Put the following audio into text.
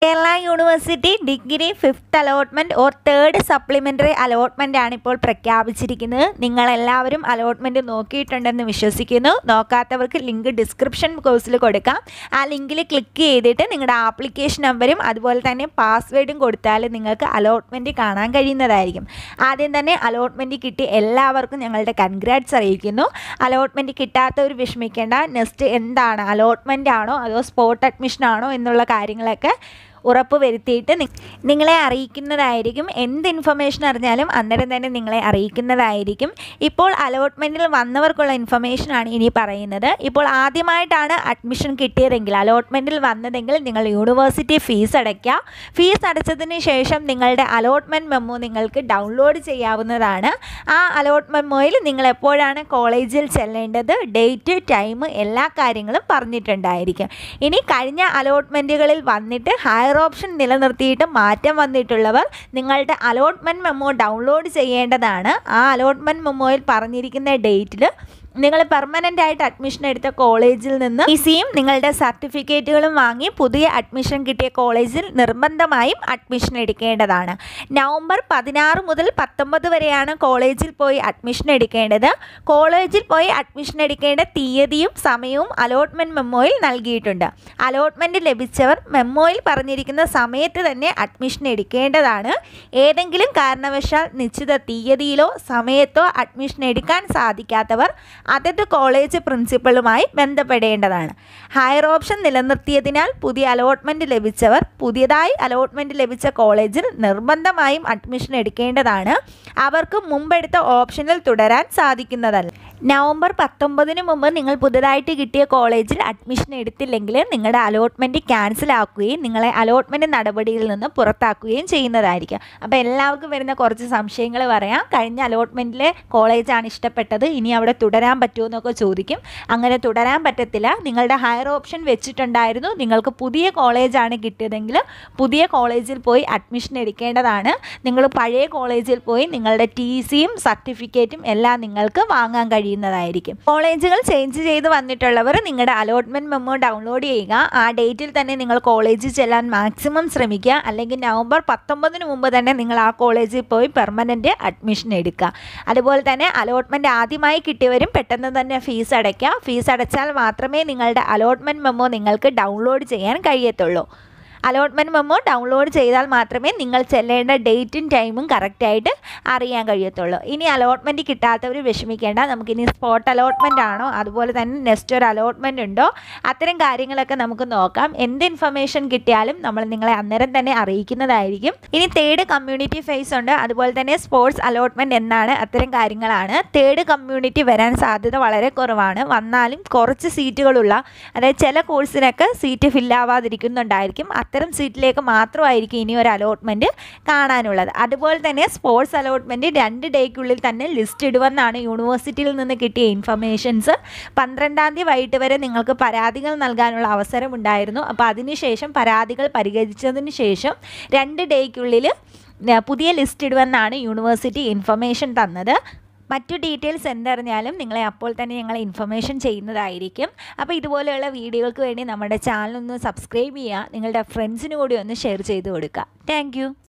Kerala university degree fifth allotment or third supplementary allotment ആണ് ഇപ്പോൾ പ്രഖ്യാപിച്ചിരിക്കുന്നത് നിങ്ങളെല്ലാവരും അലോട്ട്മെൻറ്റ് നോക്കിയിട്ടുണ്ടെന്ന് വിശ്വസിക്കുന്നു നോക്കാത്തവർക്ക് ലിങ്ക് ഡിസ്ക്രിപ്ഷൻ ബോക്സിൽ കൊടുക്കാം ആ ലിങ്കിൽ ക്ലിക്ക് ചെയ്തിട്ട് നിങ്ങളുടെ ആപ്ലിക്കേഷൻ നമ്പരും അതുപോലെ തന്നെ പാസ്വേഡും കൊടുത്താൽ നിങ്ങൾക്ക് അലോട്ട്മെൻറ്റ് കാണാൻ കഴിയുന്നതായിരിക്കും ആദ്യം തന്നെ അലോട്ട്മെൻറ്റ് കിട്ടി എല്ലാവർക്കും ഞങ്ങളുടെ കൺഗ്രാറ്റ്സ് അറിയിക്കുന്നു അലോട്ട്മെൻറ്റ് കിട്ടാത്തവർ വിഷമിക്കേണ്ട നെക്സ്റ്റ് എന്താണ് അലോട്ട്മെൻ്റ് ആണോ അതോ സ്പോട്ട് അഡ്മിഷൻ ആണോ എന്നുള്ള കാര്യങ്ങളൊക്കെ ഉറപ്പ് വരുത്തിയിട്ട് നി- നിങ്ങളെ അറിയിക്കുന്നതായിരിക്കും എന്ത് ഇൻഫർമേഷൻ അറിഞ്ഞാലും അന്നേരം തന്നെ നിങ്ങളെ അറിയിക്കുന്നതായിരിക്കും ഇപ്പോൾ അലോട്ട്മെൻറ്റിൽ വന്നവർക്കുള്ള ഇൻഫർമേഷനാണ് ഇനി പറയുന്നത് ഇപ്പോൾ ആദ്യമായിട്ടാണ് അഡ്മിഷൻ കിട്ടിയതെങ്കിൽ അലോട്ട്മെൻറ്റിൽ വന്നതെങ്കിൽ നിങ്ങൾ യൂണിവേഴ്സിറ്റി ഫീസ് അടയ്ക്കുക ഫീസ് അടച്ചതിന് ശേഷം നിങ്ങളുടെ അലോട്ട്മെൻറ്റ് മെമ്മോ നിങ്ങൾക്ക് ഡൗൺലോഡ് ചെയ്യാവുന്നതാണ് ആ അലോട്ട്മെൻറ്റ് മെമ്മോയിൽ നിങ്ങൾ എപ്പോഴാണ് കോളേജിൽ ചെല്ലേണ്ടത് ഡേറ്റ് ടൈം എല്ലാ കാര്യങ്ങളും പറഞ്ഞിട്ടുണ്ടായിരിക്കും ഇനി കഴിഞ്ഞ അലോട്ട്മെൻറ്റുകളിൽ വന്നിട്ട് ഹയർ ഓപ്ഷൻ നിലനിർത്തിയിട്ട് മാറ്റം വന്നിട്ടുള്ളവർ നിങ്ങളുടെ അലോട്ട്മെൻറ്റ് മെമ്മോ ഡൗൺലോഡ് ചെയ്യേണ്ടതാണ് ആ അലോട്ട്മെൻറ്റ് മെമ്മോയിൽ പറഞ്ഞിരിക്കുന്ന ഡേറ്റിൽ നിങ്ങൾ പെർമനൻ്റ് ആയിട്ട് അഡ്മിഷൻ എടുത്ത കോളേജിൽ നിന്ന് ഇസിയും നിങ്ങളുടെ സർട്ടിഫിക്കറ്റുകളും വാങ്ങി പുതിയ അഡ്മിഷൻ കിട്ടിയ കോളേജിൽ നിർബന്ധമായും അഡ്മിഷൻ എടുക്കേണ്ടതാണ് നവംബർ പതിനാറ് മുതൽ പത്തൊമ്പത് വരെയാണ് കോളേജിൽ പോയി അഡ്മിഷൻ എടുക്കേണ്ടത് കോളേജിൽ പോയി അഡ്മിഷൻ എടുക്കേണ്ട തീയതിയും സമയവും അലോട്ട്മെൻറ്റ് മെമ്മോയിൽ നൽകിയിട്ടുണ്ട് അലോട്ട്മെൻറ്റ് ലഭിച്ചവർ മെമ്മോയിൽ പറഞ്ഞിരിക്കുന്ന സമയത്ത് തന്നെ അഡ്മിഷൻ എടുക്കേണ്ടതാണ് ഏതെങ്കിലും കാരണവശാൽ നിശ്ചിത തീയതിയിലോ സമയത്തോ അഡ്മിഷൻ എടുക്കാൻ സാധിക്കാത്തവർ അതത് കോളേജ് പ്രിൻസിപ്പളുമായി ബന്ധപ്പെടേണ്ടതാണ് ഹയർ ഓപ്ഷൻ നിലനിർത്തിയതിനാൽ പുതിയ അലോട്ട്മെൻറ്റ് ലഭിച്ചവർ പുതിയതായി അലോട്ട്മെൻറ്റ് ലഭിച്ച കോളേജിൽ നിർബന്ധമായും അഡ്മിഷൻ എടുക്കേണ്ടതാണ് അവർക്ക് മുമ്പെടുത്ത ഓപ്ഷനിൽ തുടരാൻ സാധിക്കുന്നതല്ല നവംബർ പത്തൊമ്പതിന് മുമ്പ് നിങ്ങൾ പുതുതായിട്ട് കിട്ടിയ കോളേജിൽ അഡ്മിഷൻ എടുത്തില്ലെങ്കിൽ നിങ്ങളുടെ അലോട്ട്മെൻറ്റ് ക്യാൻസൽ ആക്കുകയും നിങ്ങളെ അലോട്ട്മെൻറ്റ് നടപടിയിൽ നിന്ന് പുറത്താക്കുകയും ചെയ്യുന്നതായിരിക്കും അപ്പോൾ എല്ലാവർക്കും വരുന്ന കുറച്ച് സംശയങ്ങൾ പറയാം കഴിഞ്ഞ അലോട്ട്മെൻറ്റിലെ കോളേജാണ് ഇഷ്ടപ്പെട്ടത് ഇനി അവിടെ തുടരാൻ പറ്റുമോ എന്നൊക്കെ ചോദിക്കും അങ്ങനെ തുടരാൻ പറ്റത്തില്ല നിങ്ങളുടെ ഹയർ ഓപ്ഷൻ വെച്ചിട്ടുണ്ടായിരുന്നു നിങ്ങൾക്ക് പുതിയ കോളേജാണ് കിട്ടിയതെങ്കിൽ പുതിയ കോളേജിൽ പോയി അഡ്മിഷൻ എടുക്കേണ്ടതാണ് നിങ്ങൾ പഴയ കോളേജിൽ പോയി നിങ്ങളുടെ ടി സിയും സർട്ടിഫിക്കറ്റും എല്ലാം നിങ്ങൾക്ക് വാങ്ങാൻ കഴിയുന്നതായിരിക്കും കോളേജുകൾ ചേഞ്ച് ചെയ്ത് വന്നിട്ടുള്ളവർ നിങ്ങളുടെ അലോട്ട്മെൻറ്റ് മെമ്മോ ഡൗൺലോഡ് ചെയ്യുക ആ ഡേറ്റിൽ തന്നെ നിങ്ങൾ കോളേജിൽ ചെല്ലാൻ മാക്സിമം ശ്രമിക്കുക അല്ലെങ്കിൽ നവംബർ പത്തൊമ്പതിന് മുമ്പ് തന്നെ നിങ്ങൾ ആ കോളേജിൽ പോയി പെർമനൻറ്റ് അഡ്മിഷൻ എടുക്കുക അതുപോലെ തന്നെ അലോട്ട്മെൻറ്റ് ആദ്യമായി കിട്ടിയവരും പെട്ടെന്ന് തന്നെ ഫീസ് അടയ്ക്കുക ഫീസ് അടച്ചാൽ മാത്രമേ നിങ്ങളുടെ അലോട്ട്മെൻറ്റ് മെമ്മോ നിങ്ങൾക്ക് ഡൗൺലോഡ് ചെയ്യാൻ കഴിയത്തുള്ളൂ അലോട്ട്മെൻറ്റ് മെമ്മോ ഡൗൺലോഡ് ചെയ്താൽ മാത്രമേ നിങ്ങൾ ചെല്ലേണ്ട ഡേറ്റും ടൈമും കറക്റ്റായിട്ട് അറിയാൻ കഴിയത്തുള്ളൂ ഇനി അലോട്ട്മെൻറ്റ് കിട്ടാത്തവർ വിഷമിക്കേണ്ട നമുക്കിനി സ്പോട്ട് അലോട്ട്മെൻ്റ് ആണോ അതുപോലെ തന്നെ നെക്സ്റ്റ് ഒരു അലോട്ട്മെൻറ്റ് ഉണ്ടോ അത്തരം കാര്യങ്ങളൊക്കെ നമുക്ക് നോക്കാം എന്ത് ഇൻഫർമേഷൻ കിട്ടിയാലും നമ്മൾ നിങ്ങളെ അന്നേരം തന്നെ അറിയിക്കുന്നതായിരിക്കും ഇനി തേർഡ് കമ്മ്യൂണിറ്റി ഫേസ് ഉണ്ട് അതുപോലെ തന്നെ സ്പോർട്സ് അലോട്ട്മെൻറ്റ് എന്നാണ് അത്തരം കാര്യങ്ങളാണ് തേർഡ് കമ്മ്യൂണിറ്റി വരാൻ സാധ്യത വളരെ കുറവാണ് വന്നാലും കുറച്ച് സീറ്റുകളുള്ള അതായത് ചില കോഴ്സിനൊക്കെ സീറ്റ് ഫില്ലാവാതിരിക്കുന്നുണ്ടായിരിക്കും അത്തരം സീറ്റിലേക്ക് മാത്രമായിരിക്കും ഇനി ഒരു അലോട്ട്മെൻറ്റ് കാണാനുള്ളത് അതുപോലെ തന്നെ സ്പോർട്സ് അലോട്ട്മെൻറ്റ് രണ്ട് ഡേക്കുള്ളിൽ തന്നെ ലിസ്റ്റ് ഇടുമെന്നാണ് യൂണിവേഴ്സിറ്റിയിൽ നിന്ന് കിട്ടിയ ഇൻഫർമേഷൻസ് പന്ത്രണ്ടാം തീയതി വൈകിട്ട് വരെ നിങ്ങൾക്ക് പരാതികൾ നൽകാനുള്ള അവസരമുണ്ടായിരുന്നു അപ്പോൾ അതിനുശേഷം പരാതികൾ പരിഹരിച്ചതിന് ശേഷം രണ്ട് ഡേക്കുള്ളിൽ പുതിയ ലിസ്റ്റ് ഇടുമെന്നാണ് യൂണിവേഴ്സിറ്റി ഇൻഫർമേഷൻ തന്നത് മറ്റു ഡീറ്റെയിൽസ് എന്തറിഞ്ഞാലും നിങ്ങളെ അപ്പോൾ തന്നെ ഞങ്ങൾ ഇൻഫർമേഷൻ ചെയ്യുന്നതായിരിക്കും അപ്പോൾ ഇതുപോലെയുള്ള വീഡിയോകൾക്ക് വേണ്ടി നമ്മുടെ ചാനൽ ഒന്ന് സബ്സ്ക്രൈബ് ചെയ്യുക നിങ്ങളുടെ ഫ്രണ്ട്സിന് കൂടി ഒന്ന് ഷെയർ ചെയ്ത് കൊടുക്കുക താങ്ക്